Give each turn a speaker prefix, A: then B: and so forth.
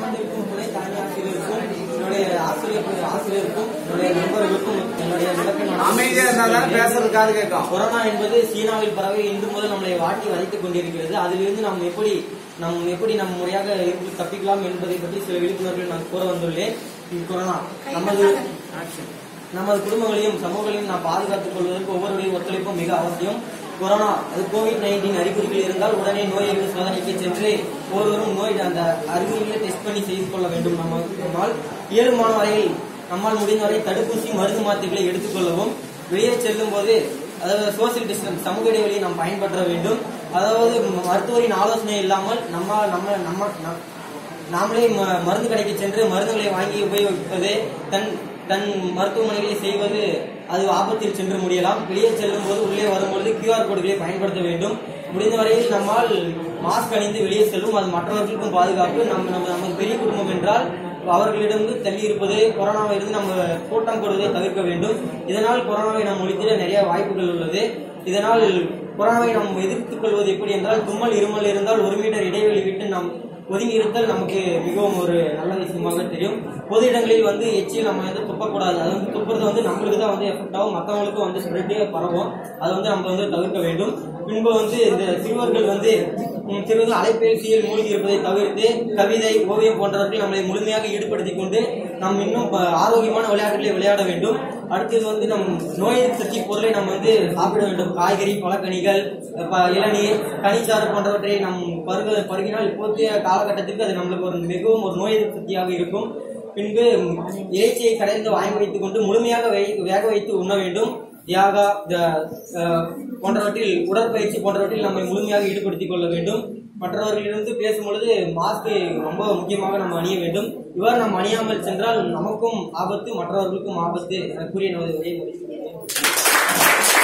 A: வந்திருக்கும் துணை தலைமை ஆசிரியருக்கும் என்னுடைய ஆசிரியர் ஆசிரியருக்கும் என்னுடைய நண்பர்களுக்கும் என்னுடைய விளக்கம்
B: அமைதியா இருந்தாதான் பேசுறது காது கேட்கும்
A: கொரோனா என்பது சீனாவில் பரவி இன்று முதல் நம்மளை வாட்டி வதைத்துக் கொண்டிருக்கிறது அதிலிருந்து நாம் எப்படி நம் எப்படி நம் முறையாக இருந்து தப்பிக்கலாம் என்பதை பற்றி சில விழிப்புணர்வுகளை நான் கூற வந்துள்ளேன் இந்த கொரோனா நமது நமது குடும்பங்களையும் சமூகங்களையும் நாம் பாதுகாத்துக் கொள்வதற்கு ஒவ்வொருடைய ஒத்துழைப்பும் மிக அவசியம் கொரோனா அது கோவிட் நைன்டீன் அறிகுறிகள் இருந்தால் உடனே நோய் எதிர்ப்பு சோதனைக்கு சென்று ஒவ்வொருவரும் நோய் அந்த அறிகுறிகளை டெஸ்ட் பண்ணி செய்து கொள்ள வேண்டும் நம்ம நம்மால் இயலுமான வரையில் நம்மால் முடிந்தவரை தடுப்பூசி மருந்து மாத்திரைகளை எடுத்துக்கொள்ளவும் வெளியே செல்லும் போது அதாவது சோசியல் டிஸ்டன்ஸ் சமூக இடைவெளியை நாம் பயன்படுத்த வேண்டும் அதாவது மருத்துவரின் ஆலோசனை இல்லாமல் நம்ம நம்ம நம்ம நம்- நாமளே ம- மருந்து கடைக்கு சென்று மருந்துகளை வாங்கி உபயோகிப்பது தன் தன் மருத்துவமனைகளை செய்வது அது ஆபத்தில் சென்று முடியலாம் வெளியே செல்லும் போது உள்ளே வரும்பொழுது கியூஆர் கோடுகளை பயன்படுத்த வேண்டும் முடிந்த வரையில் நம்மால் மாஸ்க் அணிந்து வெளியே செல்லும் அது மற்றவர்களுக்கும் பாதுகாப்பு நம்ம நம்ம நமது பெரிய குடும்பம் என்றால் அவர்களிடம் தள்ளி இருப்பது கொரோனாவை இருந்து நம்ம கூட்டம் போடுவதை தவிர்க்க வேண்டும் இதனால் கொரோனாவை நாம் ஒழித்திட நிறைய வாய்ப்புகள் உள்ளது இதனால் கொரோனாவை நாம் எதிர்த்துக் கொள்வது எப்படி என்றால் தும்மல் இருமல் இருந்தால் ஒரு மீட்டர் இடைவெளி விட்டு நாம் ஒதுங்கி இருத்தல் நமக்கு மிகவும் ஒரு நல்ல விஷயமாக தெரியும் பொது இடங்களில் வந்து எச்சில் நம்ம வந்து துப்பக்கூடாது அது வந்து துப்புறது வந்து நம்மளுக்கு தான் வந்து எஃபெக்ட் ஆகும் மற்றவங்களுக்கும் வந்து ஸ்ப்ரெட்டே பரவும் அது வந்து நம்ம வந்து தவிர்க்க வேண்டும் பின்பு வந்து இந்த சிறுவர்கள் வந்து ம், சிறுவர்கள் அலைபேசியில் மூழ்கி இருப்பதை தவிர்த்து கவிதை ஓவியம் போன்றவற்றில் நம்மளை முழுமையாக ஈடுபடுத்திக் கொண்டு நாம் இன்னும் ப- ஆரோக்கியமான விளையாட்டுகளை விளையாட வேண்டும் அடுத்தது வந்து நம் நோய் எதிர்ப்பு சக்தி பொருளை நம்ம வந்து சாப்பிட வேண்டும் காய்கறி பழக்கனிகள் ப- இளநீர் கனிச்சாறு போன்றவற்றை நம் பருக பருகினால் இப்போதைய காலகட்டத்துக்கு அது நம்மளுக்கு ஒரு மிகவும் ஒரு நோய் எதிர்ப்பு சக்தியாக இருக்கும் பின்பு ம், இறைச்சியை கடைந்து வாங்கி வைத்துக் கொண்டு முழுமையாக வை- வேக வைத்து உண்ண வேண்டும் தியாகா த- அஹ், போன்றவற்றில் உடற்பயிற்சி போன்றவற்றில் நம்மை முழுமையாக ஈடுபடுத்திக் கொள்ள வேண்டும் மற்றவர்களிடந்து பேசும் பொழுது மாஸ்க் ரொம்ப முக்கியமாக நம்ம அணிய வேண்டும் இவ்வாறு நாம் அணியாமல் சென்றால் நமக்கும் ஆபத்து மற்றவர்களுக்கும் ஆபத்து என கூறிய நமது உரையை முடித்துக் கொள்கிறேன்.